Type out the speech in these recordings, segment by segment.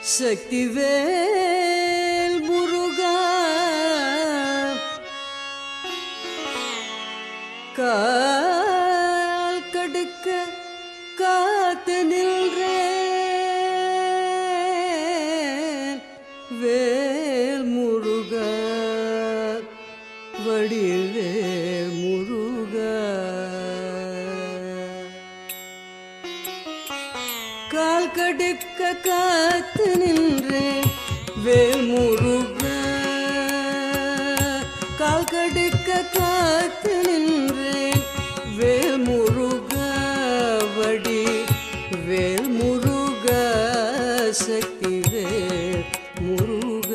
சக்திவேல் முருகா கால் கடுக்க காத்து நின்றேன் வேல் முருகா வடிவேல் முருகா கால் கடுக்க காத்து நின்றேன் வேல் முருக கால் கடுக்க காத்து நின்றேன் வேல் முருக வடி வேல் முருக சக்தி வேல் முருக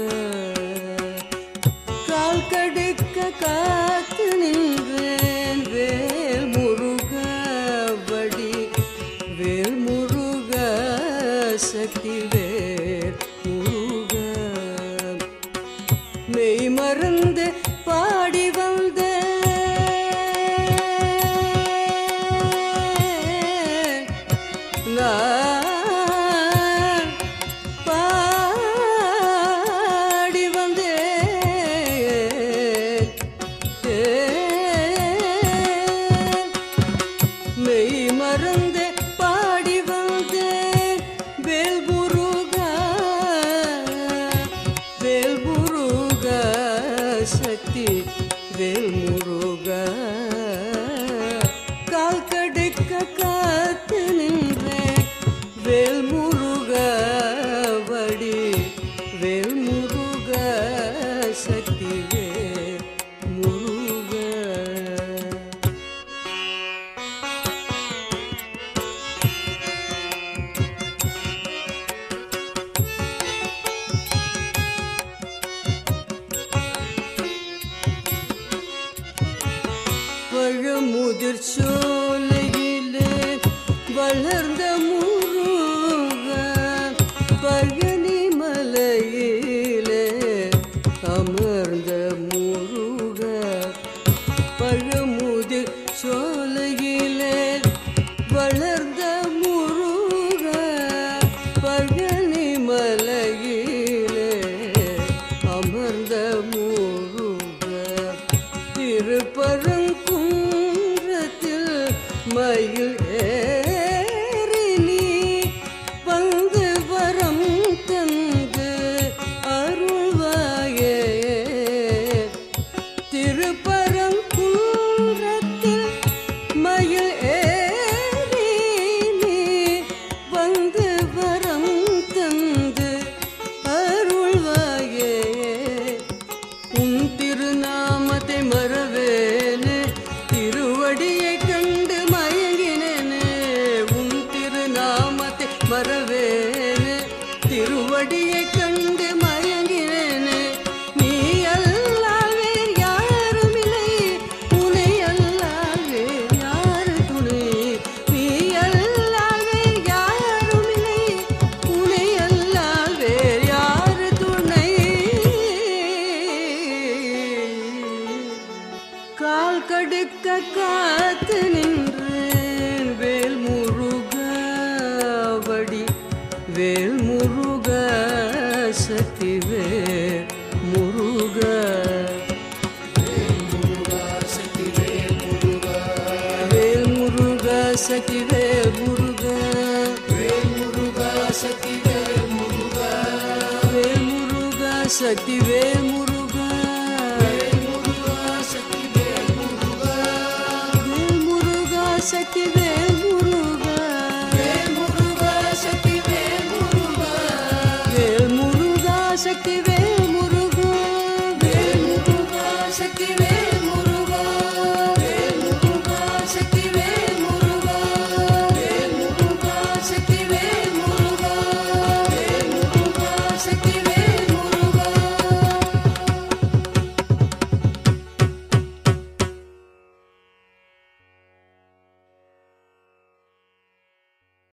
கால் கடுக்க காத்து நின்றேன் வேல் முருக வடி வேல் முருக சக்தி வேல் முருக மெய் மறந்து பாடி வந்த நான் பாடி வந்தேன் மெய் மறந்து பாடி வந்தேன் வேல் முருகா வேல் முருகா சக்தி வேல் முருகா கால் கடுக்க காத்து நின்றேன் வேல் முருகா வடி வேல் முருகா சக்தி வேல் முருகா பழமுதிர் சோலையிலே வளர்ந்த முருக பழனி மலையிலே அமர்ந்த முருக பழமுதிர் சோலையிலே வளர்ந்த முருக பழனி மலையிலே அமர்ந்த முருக திருப்பரங்குன்றத்தில் மயில் ஏறி நீ வந்து வரம் தந்து அருள்வாயே திருப்பரங்குன்றத்தில் மயில் ஏறி நீ வந்து வரம் தந்து அருள்வாயே உன் திருநாமத்தை மறவேனே திருவடியை கண்டு மயங்கினேனே உன் திருநாமத்தை மறவேனே திருவடியை கண்டு மயங்கினேனே நீ அல்லால் வேறு யாருமில்லை உனை அல்லால் வேறு யாரு துணை நீ அல்லால் வேறு யாருமில்லை உனை அல்லால் வேறு யாரு துணை கால் கடுக்க காத்து நின்றேன் வேல் முருக வடி வேல் முருக சக்தி வேல் முருக வேல் முருக சக்தி வேல் முருக வேல் முருக சக்தி வேல் முருக வேல் முருக சக்தி வேல்